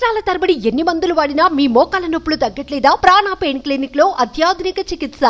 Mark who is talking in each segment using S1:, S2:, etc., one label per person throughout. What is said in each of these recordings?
S1: సంవత్సరాల తరబడి ఎన్ని మందులు వాడినా మీ మోకాల నొప్పులు తగ్గట్లేదా ప్రాణ పెయిన్ క్లినిక్ లో అత్యాధునిక చికిత్స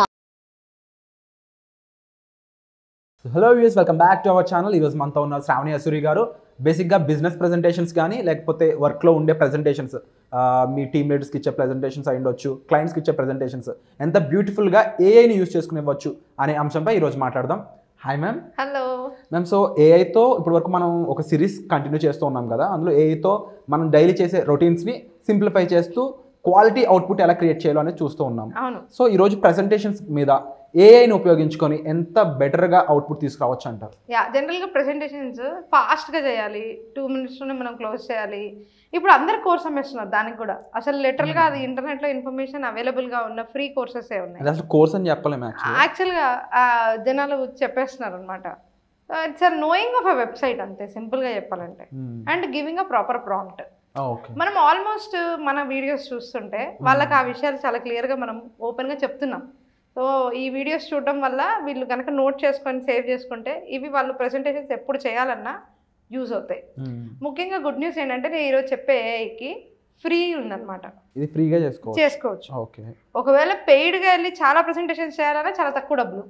S2: hello views welcome back to our channel ఈరోజు మనతో ఉన్న శ్రావణి అసూరి గారు బేసిక్గా బిజినెస్ ప్రజెంటేషన్స్ కానీ లేకపోతే వర్క్లో ఉండే ప్రజెంటేషన్స్ మీ టీమ్ లీడర్స్కి ఇచ్చే ప్రజెంటేషన్స్ అయి ఉండొచ్చు క్లయింట్స్కి ఇచ్చే ప్రజెంటేషన్స్ ఎంత బ్యూటిఫుల్గా ఏఐని యూస్ చేసుకుని ఇవ్వచ్చు అనే అంశంపై ఈరోజు మాట్లాడదాం hi ma'am
S3: hello
S2: ma'am so ఏఐతో ఇప్పుడు వరకు మనం ఒక సిరీస్ కంటిన్యూ చేస్తూ ఉన్నాం కదా అందులో ఏఐతో మనం డైలీ చేసే రొటీన్స్ని సింప్లిఫై చేస్తూ క్వాలిటీ అవుట్పుట్ ఎలా క్రియేట్ చేయాలో అనేది చూస్తూ ఉన్నాం
S3: అవును
S2: సో ఈరోజు ప్రజెంటేషన్స్ మీద ఏఐని ఉపయోగించుకొని ఎంత బెటర్గా అవుట్పుట్ తీసుకురావచ్చు అంటారు
S3: యా జనరల్గా ప్రెజెంటేషన్స్ ఫాస్ట్గా చేయాలి టూ మినిట్స్లోనే మనం క్లోజ్ చేయాలి ఇప్పుడు అందరు కోర్స్ అమ్మేస్తున్నారు దానికి కూడా అసలు లిటరల్గా అది ఇంటర్నెట్లో ఇన్ఫర్మేషన్ అవైలబుల్గా ఉన్న ఫ్రీ కోర్సెస్ ఉన్నాయి
S2: అది అసలు కోర్స్ అని చెప్పలేము యాక్చువల్లీ
S3: యాక్చువల్గా జనాలు చెప్పేస్తున్నారు అనమాట it's or knowing of a website అంతే సింపుల్గా చెప్పాలంటే and giving a proper prompt
S2: okay
S3: మనం ఆల్మోస్ట్ మన వీడియోస్ చూస్తుంటే వాళ్ళకి ఆ విషయాలు చాలా క్లియర్గా మనం ఓపెన్గా చెప్తున్నాం సో ఈ వీడియోస్ చూడడం వల్ల వీళ్ళు కనుక నోట్ చేసుకొని సేవ్ చేసుకుంటే ఇవి వాళ్ళు ప్రెజెంటేషన్స్ ఎప్పుడు చేయాలన్నా యూజ్ అవుతాయి ముఖ్యంగా గుడ్ న్యూస్ ఏంటంటే నేను ఈరోజు చెప్పే ఏఐకి ఫ్రీ ఉందన్నమాట
S2: ఇది ఫ్రీగా చేసుకోవచ్చు
S3: చేసుకోవచ్చు
S2: ఓకే
S3: ఒకవేళ పెయిడ్గా వెళ్ళి చాలా ప్రెజెంటేషన్స్ చేయాలన్నా చాలా తక్కువ డబ్బులు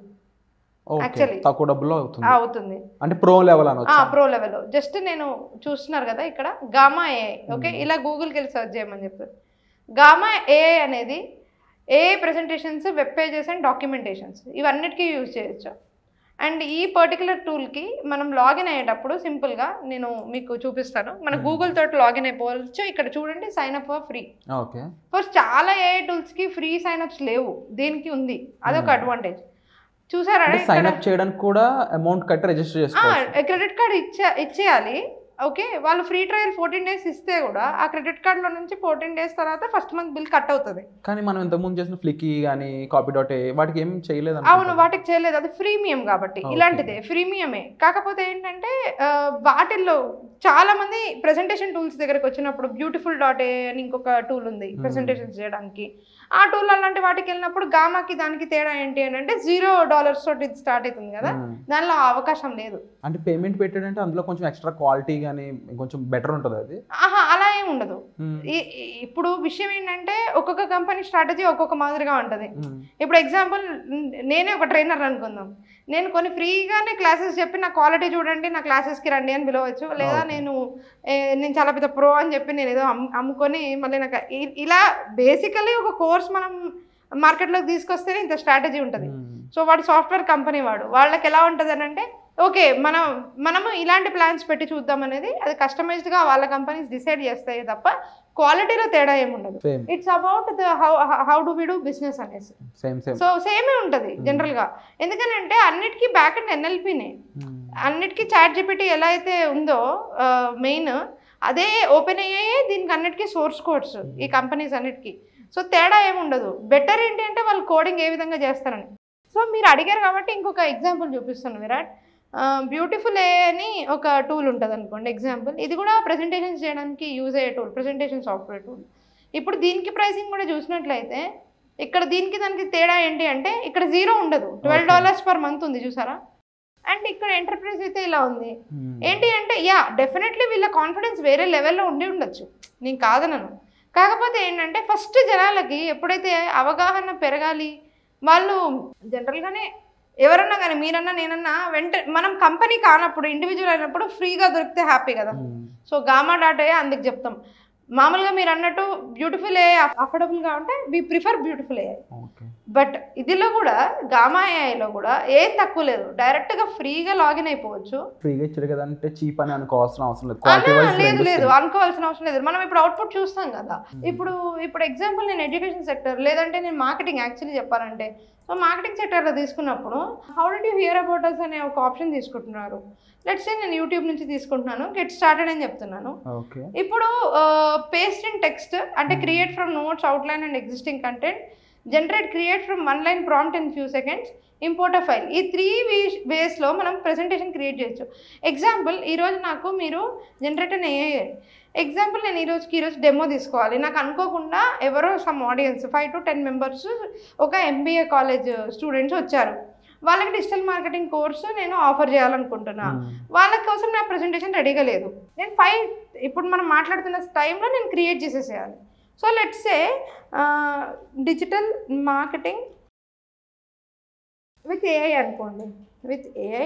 S2: ఓకే
S3: Actually.
S2: తక్కువ డబ్బులో అవుతుంది
S3: అవుతుంది
S2: అంటే ప్రో లెవెల్ అనొచ్చు
S3: ప్రో లెవెల్ జస్ట్ నేను చూస్తున్నారు కదా ఇక్కడ గామా ఏఐ ఓకే ఇలా గూగుల్కి వెళ్ళి సర్చ్ చేయమని చెప్పారు గామా ఏఐ అనేది AI presentations web pages and documentations ఇవన్నిటికీ యూజ్ చేయొచ్చు అండ్ ఈ పర్టికులర్ టూల్కి మనం లాగిన్ అయ్యేటప్పుడు సింపుల్గా నేను మీకు చూపిస్తాను మన
S2: Hmm.
S3: గూగుల్ తోటి లాగిన్ అయిపోవచ్చు ఇక్కడ చూడండి sign up for free
S2: okay
S3: first చాలా ఏఐ టూల్స్కి ఫ్రీ సైన్ అప్స్ లేవు దీనికి ఉంది అదొక
S2: Hmm.
S3: అడ్వాంటేజ్ చూసారా
S2: అంటే సైన్
S3: ఇక్కడ
S2: అప్ చేయడానికి కూడా అమౌంట్ కట్టి రిజిస్టర్ చేసుకోవచ్చు
S3: క్రెడిట్ కార్డ్ ఇచ్చే ఇచ్చేయాలి ఓకే వాళ్ళు ఫ్రీ ట్రయల్ ఫోర్టీన్ డేస్ ఇస్తే కూడా ఆ క్రెడిట్ కార్డ్లో నుంచి ఫోర్టీన్ డేస్ తర్వాత ఫస్ట్ మంత్ బిల్ కట్ అవుతుంది
S2: కానీ మనం ఇంతకుముందు చేసిన ఫ్లిక్కీ కానీ కాపీ డాట్ ఏ వాటికి ఏం చేయలేదు
S3: అవును
S2: అనుకుంటా.
S3: వాటికి చేయలేదు అది ఫ్రీమియం కాబట్టి
S2: Okay.
S3: ఇలాంటిదే ఫ్రీమియమే కాకపోతే ఏంటంటే ఆ, వాటిల్లో చాలా మంది ప్రెజెంటేషన్ టూల్స్ దగ్గరకు వచ్చినప్పుడు బ్యూటిఫుల్ డాట్ ఏ అని ఇంకొక టూల్ ఉంది
S2: Hmm.
S3: ప్రెజెంటేషన్స్ చేయడానికి ఆ టూల్ అలాంటి వాటికి వెళ్ళినప్పుడు గామాకి దానికి తేడా ఏంటి అని అంటే జీరో డాలర్స్ తోటి స్టార్ట్ అవుతుంది కదా
S2: Hmm.
S3: దానిలో ఆ అవకాశం లేదు
S2: అంటే పేమెంట్ పెట్టాడంటే అందులో కొంచెం ఎక్స్ట్రా క్వాలిటీ కానీ కొంచెం బెటర్ ఉంటుంది అది
S3: ఆహా అలా ఏం ఉండదు
S2: Hmm.
S3: ఈ- ఈ- ఇప్పుడు విషయం ఏంటంటే ఒక్కొక్క కంపెనీ స్ట్రాటజీ ఒక్కొక్క మాదిరిగా ఉంటుంది
S2: Hmm.
S3: ఇప్పుడు ఎగ్జాంపుల్ నేనే ఒక ట్రైనర్ అనుకుందాం నేను కొన్ని ఫ్రీగానే క్లాసెస్ చెప్పి నా క్వాలిటీ చూడండి నా క్లాసెస్కి రండి అని పిలవచ్చు లేదా
S2: Okay.
S3: నేను ఏ, నేను చాలా పెద్ద ప్రో అని చెప్పి నేను ఏదో అమ్- అమ్ముకొని మళ్ళీ నాకు ఇ- ఇలా బేసికలీ ఒక కోర్స్ మనం మార్కెట్లోకి తీసుకొస్తేనే ఇంత స్ట్రాటజీ ఉంటుంది
S2: Hmm.
S3: సో వాడు సాఫ్ట్వేర్ కంపెనీ వాడు వాళ్ళకి ఎలా ఉంటుంది అని అంటే ఓకే మనం మనము ఇలాంటి ప్లాన్స్ పెట్టి చూద్దాం అనేది అది కస్టమైజ్డ్గా వాళ్ళ కంపెనీస్ డిసైడ్ చేస్తాయి తప్ప క్వాలిటీలో తేడా ఏముండదు
S2: same
S3: it's about the how how do we do business అనేసి
S2: సేమ్ సేమ్
S3: సో సేమే ఉంటుంది జనరల్గా ఎందుకనంటే అన్నిటికీ బ్యాక్ అండ్ ఎన్ఎల్పినే అన్నిటికీ చాట్ జీపీటీ ఎలా అయితే ఉందో మెయిన్ అదే ఓపెన్ అయ్యాయే దీనికి అన్నిటికీ సోర్స్ కోడ్స్ ఈ కంపెనీస్ అన్నిటికీ సో తేడా ఏముండదు బెటర్ ఏంటి అంటే వాళ్ళు కోడింగ్ ఏ విధంగా చేస్తారని సో మీరు అడిగారు కాబట్టి ఇంకొక ఎగ్జాంపుల్ చూపిస్తాను విరాట్ బ్యూటిఫుల్ ఏ అని ఒక టూల్ ఉంటుంది అనుకోండి ఎగ్జాంపుల్ ఇది కూడా ప్రెజెంటేషన్స్ చేయడానికి యూజ్ అయ్యే టూల్ ప్రెజెంటేషన్ సాఫ్ట్వేర్ టూల్ ఇప్పుడు దీనికి ప్రైసింగ్ కూడా చూసినట్లయితే ఇక్కడ దీనికి దానికి తేడా ఏంటి అంటే ఇక్కడ జీరో ఉండదు twelve
S2: Okay.
S3: Dollars per month ఉంది చూసారా అండ్ ఇక్కడ ఎంటర్ప్రైజ్ అయితే ఇలా ఉంది
S2: Hmm.
S3: ఏంటి అంటే యా డెఫినెట్లీ వీళ్ళ కాన్ఫిడెన్స్ వేరే లెవెల్లో ఉండి ఉండొచ్చు నేను కాదనను కాకపోతే ఏంటంటే ఫస్ట్ జనాలకి ఎప్పుడైతే అవగాహన పెరగాలి వాళ్ళు జనరల్గానే ఎవరన్నా కానీ మీరన్నా నేనన్నా వెంట మనం కంపెనీ కానప్పుడు ఇండివిజువల్ అయినప్పుడు ఫ్రీగా దొరికితే హ్యాపీ కదా
S2: Hmm.
S3: So Gamma dot a అందుకు చెప్తాం మామూలుగా మీరు అన్నట్టు బ్యూటిఫుల్ ఏ అఫోర్డబుల్గా ఉంటే we prefer beautiful a
S2: okay
S3: but ఇదిలో కూడా గామా ఏఐలో కూడా ఏం తక్కువ లేదు డైరెక్ట్గా ఫ్రీగా లాగిన్ అయిపోవచ్చు
S2: ఫ్రీగా ఇచ్చాడు కదా అంటే చీప్ అని అనుకోవాల్సిన అవసరం లేదు
S3: అలా
S2: క్వాలిటీ వైజ్
S3: లేదు లేదు అనుకోవాల్సిన అవసరం లేదు మనం ఇప్పుడు అవుట్పుట్ చూస్తాం కదా ఇప్పుడు ఇప్పుడు ఎగ్జాంపుల్ నేను ఎడ్యుకేషన్ సెక్టర్ లేదంటే నేను మార్కెటింగ్ యాక్చువల్లీ చెప్పాలంటే సో మార్కెటింగ్ సెక్టర్లో తీసుకున్నప్పుడు how did you hear about us అనే ఒక ఆప్షన్ తీసుకుంటున్నారు లెట్స్ నేను యూట్యూబ్ నుంచి తీసుకుంటున్నాను గెట్ స్టార్టెడ్ అని చెప్తున్నాను
S2: ఓకే
S3: ఇప్పుడు పేస్ట్ ఇన్ టెక్స్ట్ అంటే create from notes outline and existing content generate create from one line prompt in few seconds import a file ఈ త్రీ వేస్లో మనం ప్రెజెంటేషన్ క్రియేట్ చేయొచ్చు ఎగ్జాంపుల్ ఈరోజు నాకు మీరు జనరేట్ అని ఎగ్జాంపుల్ నేను ఈరోజుకి ఈరోజు డెమో తీసుకోవాలి నాకు అనుకోకుండా ఎవరో some audience five to ten members ఒక ఎంబీఏ కాలేజ్ స్టూడెంట్స్ వచ్చారు వాళ్ళకి డిజిటల్ మార్కెటింగ్ కోర్సు నేను ఆఫర్ చేయాలనుకుంటున్నా వాళ్ళ కోసం నా ప్రెజెంటేషన్ రెడీగా లేదు నేను ఫైవ్ ఇప్పుడు మనం మాట్లాడుతున్న టైంలో నేను క్రియేట్ చేసేసేయాలి so let's say digital marketing with AI అనుకోండి with AI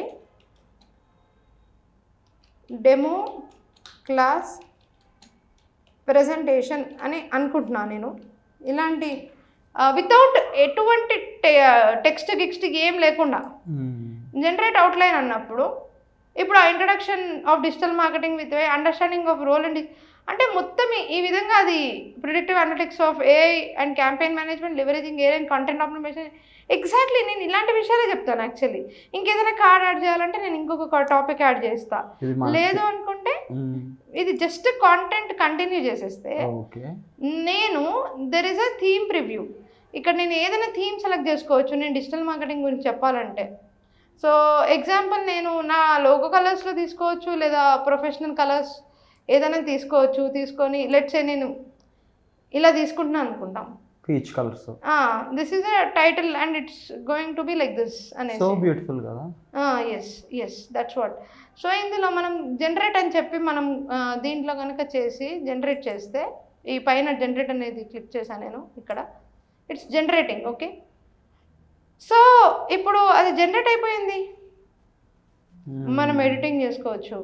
S3: demo class presentation అని అనుకుంటున్నాను నేను ఇలాంటి వితౌట్ ఎటువంటి టెక్స్ట్ గిక్స్ట్ ఏం లేకుండా జనరేట్ అవుట్లైన్ అన్నప్పుడు ఇప్పుడు ఆ introduction of digital marketing with understanding of role and అంటే మొత్తం ఈ- ఈ విధంగా అది predictive analytics of AI and campaign management leveraging AI and content optimisation exactly నేను ఇలాంటి విషయాలే చెప్తాను యాక్చువల్లీ ఇంకేదైనా కార్డ్ యాడ్ చేయాలంటే నేను ఇంకొక టాపిక్ యాడ్ చేస్తా
S2: ఇది మా-
S3: లేదు అనుకుంటే ఇది జస్ట్ కాంటెంట్ కంటిన్యూ చేసేస్తే
S2: ఓకే
S3: నేను there is a theme preview ఇక్కడ నేను ఏదైనా థీమ్ సెలెక్ట్ చేసుకోవచ్చు నేను డిజిటల్ మార్కెటింగ్ గురించి చెప్పాలంటే సో ఎగ్జాంపుల్ నేను నా లోగో కలర్స్లో తీసుకోవచ్చు లేదా ప్రొఫెషనల్ కలర్స్ ఏదైనా తీసుకోవచ్చు తీసుకొని లెట్స్ నేను ఇలా తీసుకుంటున్నాను అనుకుంటాం
S2: peach colours
S3: this is a title and it's going to be like this
S2: so
S3: అనేసి
S2: బ్యూటిఫుల్ కదా
S3: yes yes that's what so ఇందులో మనం జనరేట్ అని చెప్పి మనం ఆ, దీంట్లో కనుక చేసి జనరేట్ చేస్తే ఈ పైన జనరేట్ అనేది క్లిక్ చేశాను నేను ఇక్కడ ఇట్స్ జనరేటింగ్ ఓకే సో ఇప్పుడు అది జనరేట్ అయిపోయింది మనం ఎడిటింగ్ చేసుకోవచ్చు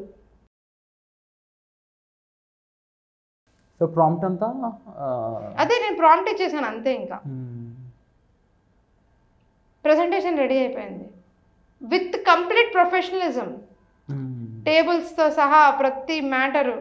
S2: సో ప్రాంప్ట్ అంతా ఆ,
S3: అదే నేను ప్రాంప్ట్ ఇచ్చేసాను అంతే ఇంకా
S2: మ్మ్.
S3: ప్రజెంటేషన్ రెడీ అయిపోయింది విత్ కంప్లీట్ ప్రొఫెషనలిజం
S2: మ్మ్.
S3: టేబుల్స్తో సహా ప్రతి మ్యాటరు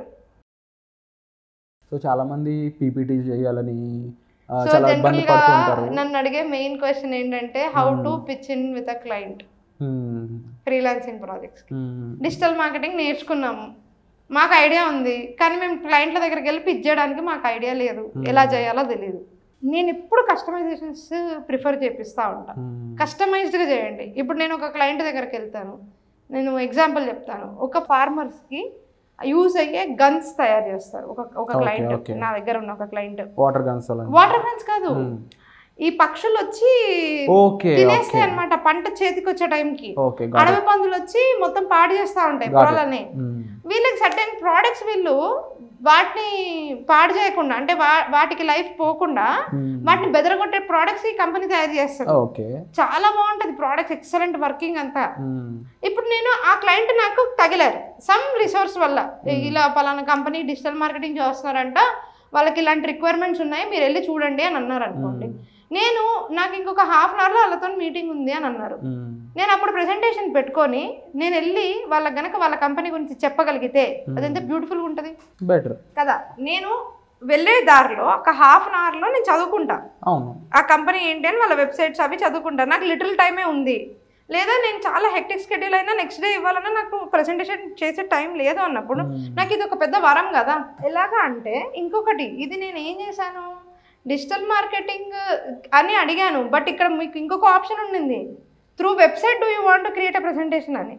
S2: సో చాలా మంది పీపీటీ చేయాలని ఆ,
S3: సో
S2: చాలా ఇబ్బంది
S3: జనరల్ గా
S2: పడుతూ ఉంటారు
S3: నన్ను అడిగే మెయిన్ క్వశ్చన్ ఏంటంటే how
S2: Hmm.
S3: To pitch in with a client
S2: మ్మ్.
S3: ఫ్రీలాన్సింగ్ ప్రాజెక్ట్స్
S2: మ్మ్.
S3: డిజిటల్ మార్కెటింగ్ నేర్చుకున్నాము మాకు ఐడియా ఉంది కానీ మేము క్లయింట్ల దగ్గరికి వెళ్ళి పిచ్ చేయడానికి మాకు ఐడియా లేదు
S2: Hmm.
S3: ఎలా చేయాలో తెలియదు నేను ఎప్పుడు కస్టమైజేషన్స్ ప్రిఫర్ చేపిస్తూ ఉంటాను
S2: మ్మ్.
S3: కస్టమైజ్డ్గా చేయండి ఇప్పుడు నేను ఒక క్లయింట్ దగ్గరికి వెళ్తాను నేను ఎగ్జాంపుల్ చెప్తాను ఒక ఫార్మర్స్కి యూజ్ అయ్యే గన్స్ తయారు చేస్తారు ఒక ఒక
S2: Okay,
S3: క్లయింట్
S2: okay.
S3: నా దగ్గర ఉన్న ఒక క్లయింట్
S2: వాటర్ గన్స్ అలా
S3: వాటర్ గన్స్ కాదు
S2: మ్మ్.
S3: ఈ పక్షులు వచ్చి
S2: ఓకే
S3: తినేస్తాయి
S2: ఓకే
S3: అనమాట పంట చేతికి వచ్చే టైంకి
S2: ఓకే got
S3: అడవి
S2: it.
S3: పందులు వచ్చి మొత్తం పాడు చేస్తూ ఉంటాయి
S2: Got it.
S3: పొలాలని
S2: మ్మ్.
S3: వీళ్ళకి సర్టెన్ ప్రోడక్ట్స్ వీళ్ళు వాటిని పాడు చేయకుండా అంటే వా- వాటికి లైఫ్ పోకుండా
S2: మ్మ్.
S3: వాటిని బెదరగొట్టే ప్రోడక్ట్స్ ఈ కంపెనీ తయారు చేస్తుంది
S2: ఓకే
S3: చాలా బాగుంటుంది ప్రోడక్ట్స్ ఎక్సలెంట్ వర్కింగ్ అంతా
S2: మ్మ్.
S3: ఇప్పుడు నేను ఆ క్లయింట్ నాకు తగిలారు సమ్ రిసోర్స్ వల్ల
S2: Hmm.
S3: ఇలా పలానా కంపెనీ డిజిటల్ మార్కెటింగ్ చేస్తున్నారంట వాళ్ళకి ఇలాంటి రిక్వైర్మెంట్స్ ఉన్నాయి మీరు వెళ్ళి చూడండి అని అన్నారు అనుకోండి
S2: మ్మ్.
S3: నేను నాకు ఇంకొక హాఫ్ అన్ అవర్లో వాళ్ళతో మీటింగ్ ఉంది అని అన్నారు
S2: మ్మ్.
S3: నేను అప్పుడు ప్రెజెంటేషన్ పెట్టుకొని నేను వెళ్ళి వాళ్ళకి గనక వాళ్ళ కంపెనీ గురించి చెప్పగలిగితే అది ఎంత బ్యూటిఫుల్గా ఉంటుంది
S2: బెటర్
S3: కదా నేను వెళ్ళే దారిలో ఒక హాఫ్ అన్ అవర్లో నేను చదువుకుంటా
S2: అవును
S3: ఆ కంపెనీ ఏంటి అని వాళ్ళ వెబ్సైట్స్ అవి చదువుకుంటా నాకు లిటిల్ టైమే ఉంది లేదా నేను చాలా హెక్టిక్ స్కెడ్యూల్ అయినా నెక్స్ట్ డే ఇవ్వాలన్నా నాకు ప్రెజెంటేషన్ చేసే టైం లేదు అన్నప్పుడు
S2: మ్మ్.
S3: నాకు ఇది ఒక పెద్ద వరం కదా ఎలాగా అంటే ఇంకొకటి ఇది నేను ఏం చేశాను డిజిటల్ మార్కెటింగ్ అని అడిగాను బట్ ఇక్కడ మీకు ఇంకొక ఆప్షన్ ఉండింది through website do you want create a presentation అని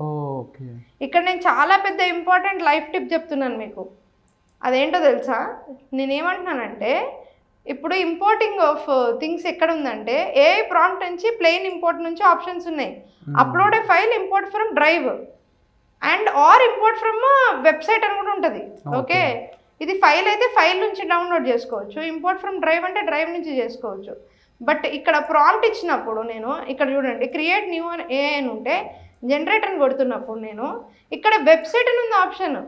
S2: ఓకే
S3: ఇక్కడ నేను చాలా పెద్ద ఇంపార్టెంట్ లైఫ్ టిప్ చెప్తున్నాను మీకు అదేంటో తెలుసా నేనేమంటున్నానంటే ఇప్పుడు ఇంపోర్టింగ్ ఆఫ్ థింగ్స్ ఎక్కడ ఉందంటే ఏ ప్రాంప్ట్ నుంచి ప్లెయిన్ ఇంపోర్ట్ నుంచి ఆప్షన్స్ ఉన్నాయి upload a file import from drive and or import from website అని కూడా ఉంటుంది ఓకే ఇది ఫైల్ అయితే ఫైల్ నుంచి డౌన్లోడ్ చేసుకోవచ్చు ఇంపోర్ట్ ఫ్రమ్ డ్రైవ్ అంటే డ్రైవ్ నుంచి చేసుకోవచ్చు బట్ ఇక్కడ ప్రాంప్ట్ ఇచ్చినప్పుడు నేను ఇక్కడ చూడండి క్రియేట్ న్యూ అని ఏ అని ఉంటే జనరేట్ అని కొడుతున్నప్పుడు నేను ఇక్కడ వెబ్సైట్ అని ఉంది ఆప్షన్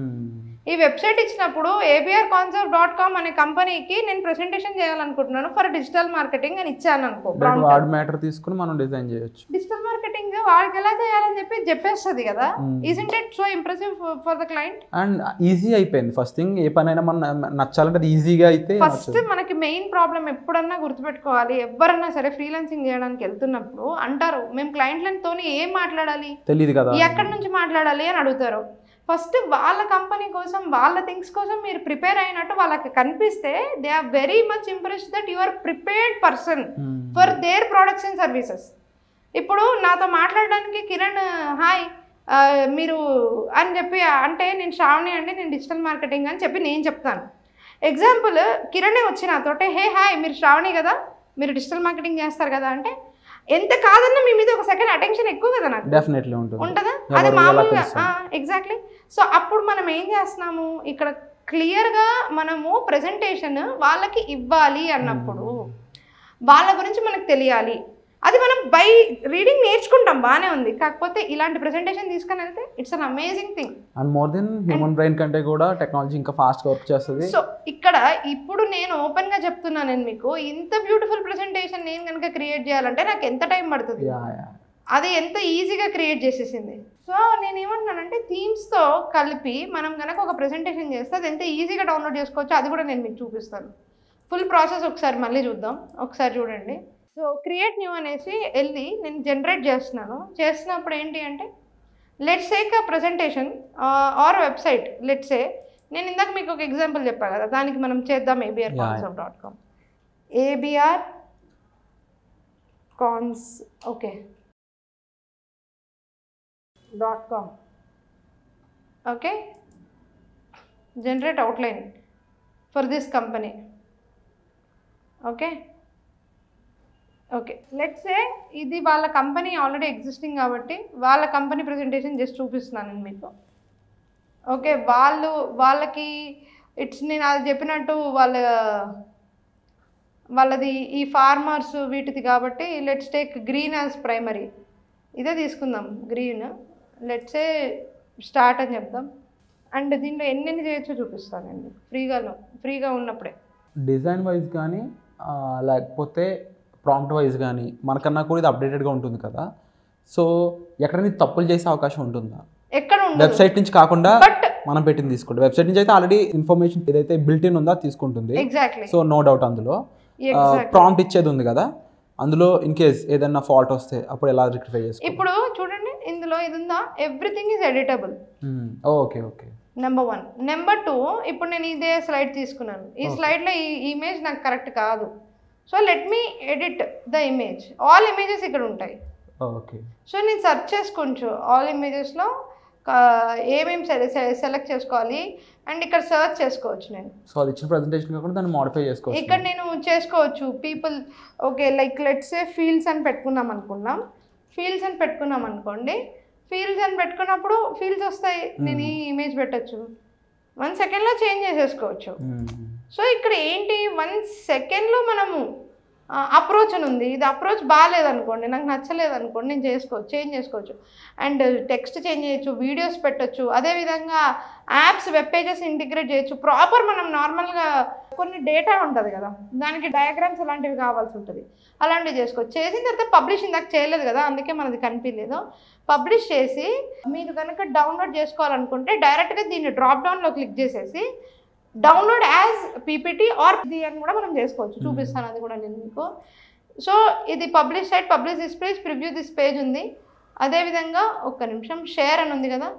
S3: ఈ వెబ్సైట్ ఇచ్చినప్పుడు ఏబిఆర్ కాన్సెప్ట్ డాట్ కామ్ అనే కంపెనీకి నేను ప్రెసెంటేషన్ చేయాలనుకుంటున్నాను ఫర్ డిజిటల్ మార్కెటింగ్ అని ఇచ్చాను అనుకో prompt.
S2: వార్డ్ మ్యాటర్ తీసుకుని మనం డిజైన్ చేయొచ్చు
S3: డిజిటల్ మార్కెటింగ్ వాడికి ఎలా చేయాలని చెప్పి చెప్పేస్తుంది కదా
S2: Hmm.
S3: Isn't it so impressive for the client
S2: and easy అయిపోయింది ఫస్ట్ థింగ్ ఏ పనైనా మనం నచ్చాలంటే అది ఈజీగా అయితే
S3: ఫస్ట్ మనకి మెయిన్ ప్రాబ్లం ఎప్పుడన్నా గుర్తుపెట్టుకోవాలి ఎవరన్నా సరే ఫ్రీలాన్సింగ్ చేయడానికి వెళ్తున్నప్పుడు అంటారు మేము క్లయింట్లతో ఏం మాట్లాడాలి
S2: తెలియదు కదా
S3: ఎక్కడి నుంచి మాట్లాడాలి అని అడుగుతారు ఫస్ట్ వాళ్ళ కంపెనీ కోసం వాళ్ళ థింగ్స్ కోసం మీరు ప్రిపేర్ అయినట్టు వాళ్ళకి కనిపిస్తే they are very much impress that you are prepared person
S2: Hmm.
S3: For their products and services ఇప్పుడు నాతో మాట్లాడడానికి కిరణ్ హాయ్ ఆ, మీరు అని చెప్పి అంటే నేను శ్రావణి అండి నేను డిజిటల్ మార్కెటింగ్ అని చెప్పి నేను చెప్తాను ఎగ్జాంపుల్ కిరణే వచ్చి నాతోటే హే హాయ్ మీరు శ్రావణి కదా మీరు డిజిటల్ మార్కెటింగ్ చేస్తారు కదా అంటే ఎంత కాదన్నా మీ మీద ఒక సెకండ్ అటెన్షన్ ఎక్కువ కదా నాకు
S2: డెఫినెట్లీ ఉంటుంది
S3: ఉంటుందా
S2: ఎవరు
S3: అది
S2: ఎలా
S3: మామూలుగా
S2: తెలుస్తుంది?
S3: ఎగ్జాక్ట్లీ సో అప్పుడు మనం ఏం చేస్తున్నాము ఇక్కడ క్లియర్గా మనము ప్రెజెంటేషన్ వాళ్ళకి ఇవ్వాలి అన్నప్పుడు వాళ్ళ గురించి మనకు తెలియాలి అది మనం బై రీడింగ్ నేర్చుకుంటాం బాగానే ఉంది కాకపోతే ఇలాంటి ప్రెజెంటేషన్ తీసుకొని వెళ్తే it's an amazing thing
S2: and more than human brain కంటే కూడా టెక్నాలజీ ఇంకా ఫాస్ట్గా వర్క్ చేస్తుంది
S3: సో ఇక్కడ ఇప్పుడు నేను ఓపెన్గా చెప్తున్నాను నేను మీకు ఇంత బ్యూటిఫుల్ ప్రెజెంటేషన్ నేను కనుక క్రియేట్ చేయాలంటే నాకు ఎంత టైం పడుతుంది
S2: యా యా
S3: అది ఎంత ఈజీగా క్రియేట్ చేసేసింది సో నేను ఏమంటున్నానంటే థీమ్స్తో కలిపి మనం కనుక ఒక ప్రెజెంటేషన్ చేస్తే అది ఎంత ఈజీగా డౌన్లోడ్ చేసుకోవచ్చో అది కూడా నేను మీకు చూపిస్తాను ఫుల్ ప్రాసెస్ ఒకసారి మళ్ళీ చూద్దాం ఒకసారి చూడండి సో క్రియేట్ న్యూ అనేసి వెళ్ళి నేను జనరేట్ చేస్తున్నాను చేస్తున్నప్పుడు ఏంటి అంటే let's say a presentation or website let's say నేను ఇందాక మీకు ఒక ఎగ్జాంపుల్ చెప్పాను కదా దానికి మనం చేద్దాం ABR
S2: Yeah,
S3: concept dot com ABR cons okay dot com okay generate outline for this company okay okay let's say ఇది వాళ్ళ కంపెనీ ఆల్రెడీ ఎగ్జిస్టింగ్ కాబట్టి వాళ్ళ కంపెనీ ప్రజెంటేషన్ జస్ట్ చూపిస్తున్నాను నేను మీకు ఓకే వాళ్ళు వాళ్ళకి ఇట్స్ నేను అది చెప్పినట్టు వాళ్ళ వాళ్ళది ఈ ఫార్మర్స్ వీటిది కాబట్టి let's take green as primary ఇదే తీసుకుందాం గ్రీన్ లెట్సే స్టార్ట్ అని చెప్దాం అండ్ దీంట్లో ఎన్నెన్ని చేయొచ్చో చూపిస్తాను నేను ఫ్రీగాను ఫ్రీగా ఉన్నప్పుడే
S2: డిజైన్ వైజ్ కానీ ఆ, లేకపోతే ప్రాంప్ట్ వైజ్ కానీ మనకన్నా కూడా ఇది అప్డేటెడ్గా ఉంటుంది కదా సో ఎక్కడైనా ఇది తప్పులు చేసే అవకాశం ఉంటుందా
S3: ఎక్కడ ఉండదు
S2: వెబ్సైట్ నుంచి కాకుండా
S3: బట్
S2: మనం పెట్టింది తీసుకోండి వెబ్సైట్ నుంచి అయితే ఆల్రెడీ ఇన్ఫర్మేషన్ ఏదైతే బిల్ట్ ఇన్ ఉందో అది తీసుకుంటుంది
S3: ఎగ్జాక్ట్లీ
S2: సో నో డౌట్ అందులో
S3: ఎగ్జాక్ట్
S2: ప్రాంప్ట్ ఇచ్చేది ఉంది కదా అందులో ఇన్ కేస్ ఏదైనా ఫాల్ట్ వస్తే అప్పుడు ఎలా రిక్టిఫై చేసుకో
S3: ఇప్పుడు చూడండి ఇందులో ఇది ఉందా everything is editable
S2: okay okay
S3: number one number two ఇప్పుడు నేను ఇదే స్లైడ్ తీసుకున్నాను ఈ
S2: Okay.
S3: స్లైడ్లో ఈ ఇమేజ్ నాకు కరెక్ట్ కాదు so let me edit the image all images ఇక్కడ ఉంటాయి
S2: ఓకే
S3: సో నేను సెర్చ్ చేసుకోవచ్చు ఆల్ ఇమేజెస్లో ఏమేమి సెలెక్ట్ చేసుకోవాలి అండ్ ఇక్కడ సెర్చ్ చేసుకోవచ్చు నేను
S2: సో అది ఇచ్చిన ప్రెజెంటేషన్ కాకుండా దాన్ని మాడిఫై చేసుకోవచ్చు
S3: ఇక్కడ నేను చేసుకోవచ్చు people okay like let's fields అని పెట్టుకున్నాం అనుకున్నాం ఫీల్డ్స్ అని పెట్టుకున్నాం అనుకోండి ఫీల్డ్స్ అని పెట్టుకున్నప్పుడు ఫీల్డ్స్ వస్తాయి నేను ఈ ఇమేజ్ పెట్టచ్చు వన్ సెకండ్లో చేంజ్ చేసేసుకోవచ్చు సో ఇక్కడ ఏంటి వన్ సెకండ్లో మనము అప్రోచ్ అని ఉంది ఇది అప్రోచ్ బాగాలేదనుకోండి నాకు నచ్చలేదు అనుకోండి నేను చేసుకోవచ్చు చేంజ్ చేసుకోవచ్చు అండ్ టెక్స్ట్ చేంజ్ చేయొచ్చు వీడియోస్ పెట్టొచ్చు అదేవిధంగా యాప్స్ వెబ్ పేజెస్ ఇంటిగ్రేట్ చేయొచ్చు ప్రాపర్ మనం నార్మల్గా కొన్ని డేటా ఉంటుంది కదా దానికి డయాగ్రామ్స్ అలాంటివి కావాల్సి ఉంటుంది అలాంటివి చేసుకోవచ్చు చేసిన తర్వాత పబ్లిష్ ఇందాక చేయలేదు కదా అందుకే మనది కనిపించలేదు పబ్లిష్ చేసి మీరు కనుక డౌన్లోడ్ చేసుకోవాలనుకుంటే డైరెక్ట్గా దీన్ని డ్రాప్ డౌన్లో క్లిక్ చేసేసి డౌన్లోడ్ యాజ్ పీపీటీ ఆర్ ఇది అని కూడా మనం చేసుకోవచ్చు చూపిస్తాను అది కూడా నేను మీకు సో ఇది publish site publish this page preview this page ఉంది అదేవిధంగా ఒక్క నిమిషం షేర్ అని ఉంది కదా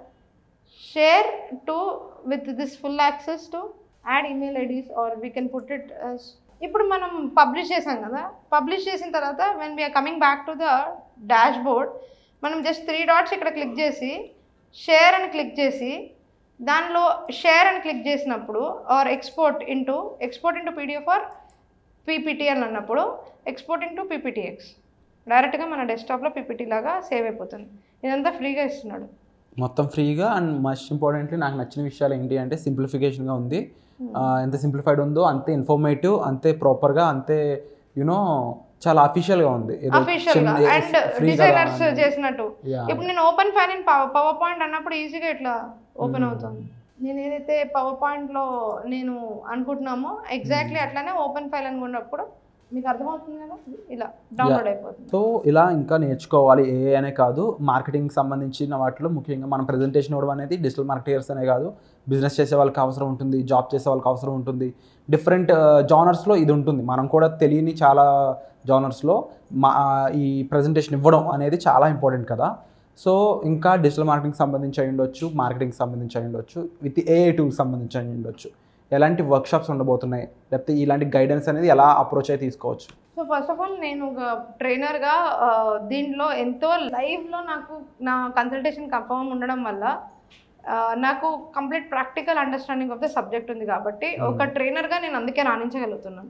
S3: share to with this full access to add email IDs or we can put it ఇప్పుడు మనం పబ్లిష్ చేసాం కదా పబ్లిష్ చేసిన తర్వాత when we are coming back to the dashboard మనం జస్ట్ త్రీ డాట్స్ ఇక్కడ క్లిక్ చేసి షేర్ అని క్లిక్ చేసి దానిలో షేర్ అని క్లిక్ చేసినప్పుడు or export into export into PDF or PPT అని అన్నప్పుడు ఎక్స్పోర్ట్ ఇంటూ పీపీటీఎక్స్ డైరెక్ట్గా మన డెస్క్టాప్లో పీపీటీ లాగా సేవ్ అయిపోతుంది ఇదంతా ఫ్రీగా ఇస్తున్నాడు
S2: మొత్తం ఫ్రీగా అండ్ మస్ట్ ఇంపార్టెంట్లీ నాకు నచ్చిన విషయాలు ఏంటి అంటే సింప్లిఫికేషన్గా ఉంది ఆ, ఎంత సింప్లిఫైడ్ ఉందో అంతే ఇన్ఫర్మేటివ్ అంతే ప్రాపర్గా అంతే యునో చాలా అఫీషియల్గా ఉంది ఏదో
S3: అఫీషియల్ గా
S2: చిన్న-
S3: అండ్
S2: free కదా
S3: డిజైనర్స్
S2: అని.
S3: చేసినట్టు
S2: Yeah.
S3: ఇప్పుడు నేను open file in PowerPoint అన్నప్పుడు ఈజీగా ఇట్లా ఓపెన్ అవుతుంది నేను ఏదైతే పవర్ పాయింట్ లో నేను అనుకుంటున్నామో ఎగ్జాక్ట్లీ అట్లానే ఓపెన్ ఫైల్ అనుకున్నప్పుడు మీకు అర్థమవుతుంది కదా ఇలా డౌన్లోడ్ అయిపోతుంది
S2: సో ఇలా ఇంకా నేర్చుకోవాలి ఏ అనే కాదు మార్కెటింగ్ సంబంధించిన వాటిలో ముఖ్యంగా మనం ప్రెజెంటేషన్ ఇవ్వడం అనేది డిజిటల్ మార్కెటర్స్ అనే కాదు బిజినెస్ చేసే వాళ్ళకి అవసరం ఉంటుంది జాబ్ చేసే వాళ్ళకి అవసరం ఉంటుంది డిఫరెంట్ జానర్స్లో ఇది ఉంటుంది మనం కూడా తెలియని చాలా జానర్స్లో మా ఈ ప్రజెంటేషన్ ఇవ్వడం అనేది చాలా ఇంపార్టెంట్ కదా సో ఇంకా డిజిటల్ మార్కెటింగ్ సంబంధించి అయి ఉండొచ్చు మార్కెటింగ్ సంబంధించి అయి ఉండొచ్చు విత్ ఏఐ టూల్స్ సంబంధించి అయి ఉండొచ్చు ఎలాంటి వర్క్షాప్స్ ఉండబోతున్నాయి లేకపోతే ఇలాంటి గైడెన్స్ అనేది ఎలా అప్రోచ్ అయి తీసుకోవచ్చు
S3: సో ఫస్ట్ ఆఫ్ ఆల్ నేను ఒక ట్రైనర్గా దీంట్లో ఎంతో లైవ్లో నాకు నా కన్సల్టేషన్ కన్ఫర్మ్ ఉండడం వల్ల ఆ, నాకు complete practical understanding of the subject ఉంది కాబట్టి ఒక ట్రైనర్గా నేను అందుకే రాణించగలుగుతున్నాను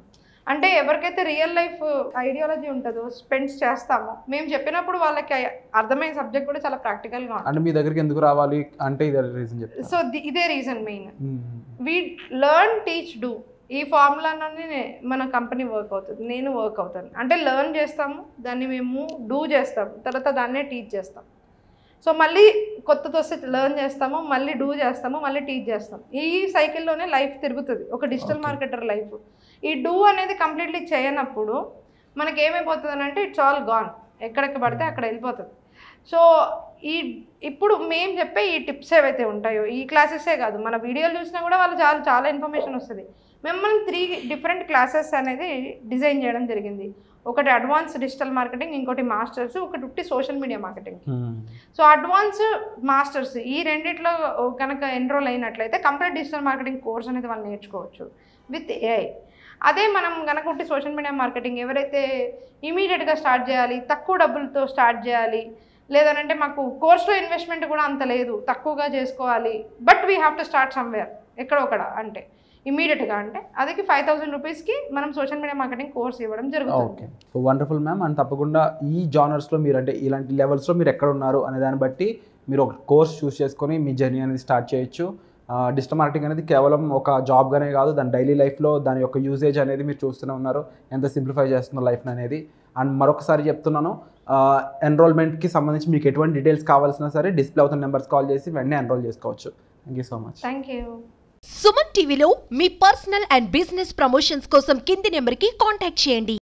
S3: అంటే ఎవరికైతే రియల్ లైఫ్ ఐడియాలజీ ఉంటుందో స్పెండ్స్ చేస్తామో మేము చెప్పినప్పుడు వాళ్ళకి అర్థమయ్యే సబ్జెక్ట్ కూడా చాలా ప్రాక్టికల్గా ఉంటుంది
S2: అంటే మీ దగ్గరికి ఎందుకు రావాలి అంటే ఇదే రీజన్ చెప్తాను
S3: సో ఇదే reason main we learn teach do ఈ ఫార్ములాలోనే మన కంపెనీ వర్క్ అవుతుంది నేను వర్క్ అవుతాను అంటే లెర్న్ చేస్తాము దాన్ని మేము డూ చేస్తాము తర్వాత దాన్నే టీచ్ చేస్తాం సో మళ్ళీ కొత్తది వస్తే లెర్న్ చేస్తాము మళ్ళీ డూ చేస్తాము మళ్ళీ టీచ్ చేస్తాం ఈ సైకిల్లోనే లైఫ్ తిరుగుతుంది ఒక డిజిటల్
S2: Okay.
S3: మార్కెటర్ లైఫ్ ఈ డూ అనేది కంప్లీట్లీ చేయనప్పుడు మనకి ఏమైపోతుంది అంటే ఇట్స్ ఆల్ గాన్ ఎక్కడికి పడితే అక్కడ వెళ్ళిపోతుంది సో ఈ ఇప్పుడు మేము చెప్పే ఈ టిప్స్ ఏవైతే ఉంటాయో ఈ క్లాసెసే కాదు మన వీడియోలు చూసినా కూడా వాళ్ళు చాలా చాలా ఇన్ఫర్మేషన్ వస్తుంది మేము మనం త్రీ డిఫరెంట్ క్లాసెస్ అనేది డిజైన్ చేయడం జరిగింది ఒకటి అడ్వాన్స్ డిజిటల్ మార్కెటింగ్ ఇంకోటి మాస్టర్స్ ఒకటి ఉట్టి social media marketing so advance masters ఈ రెండిట్లో కనుక ఎన్రోల్ అయినట్లయితే కంప్లీట్ డిజిటల్ మార్కెటింగ్ కోర్స్ అనేది వాళ్ళు నేర్చుకోవచ్చు విత్ ఏఐ అదే మనం కనుక ఉంటే సోషల్ మీడియా మార్కెటింగ్ ఎవరైతే ఇమీడియట్గా స్టార్ట్ చేయాలి తక్కువ డబ్బులతో స్టార్ట్ చేయాలి లేదనంటే మాకు కోర్స్లో ఇన్వెస్ట్మెంట్ కూడా అంత లేదు తక్కువగా చేసుకోవాలి but we have to start somewhere ఎక్కడో ఒకడ అంటే ఇమీడియట్గా అంటే అదికి ఫైవ్ థౌసండ్ రూపీస్కి మనం సోషల్ మీడియా మార్కెటింగ్ కోర్స్ ఇవ్వడం జరుగుతుంది
S2: okay so wonderful ma'am and తప్పకుండా ఈ జానర్స్లో మీరు అంటే ఇలాంటి లెవెల్స్లో మీరు ఎక్కడ ఉన్నారు అనే దాన్ని బట్టి మీరు ఒక కోర్స్ చూస్ చేసుకొని మీ జర్నీ అనేది స్టార్ట్ చేయొచ్చు డిజిటల్ మార్కెటింగ్ అనేది కేవలం ఒక జాబ్గానే కాదు దాని డైలీ లైఫ్లో దాని యొక్క యూసేజ్ అనేది మీరు చూస్తూనే ఉన్నారు ఎంత సింప్లిఫై చేస్తుందో లైఫ్ అనేది అండ్ మరొకసారి చెప్తున్నాను ఎన్రోల్మెంట్కి సంబంధించి మీకు ఎటువంటి డీటెయిల్స్ కావాల్సినా సరే డిస్ప్లే అవుతున్న నెంబర్స్ కాల్ చేసి వెంటనే ఎన్రోల్ చేసుకోవచ్చు thank you so much
S3: thank you
S1: Suman టీవీలో మీ పర్సనల్ అండ్ బిజినెస్ ప్రమోషన్స్ కోసం కింది నెంబర్కి కాంటాక్ట్ చేయండి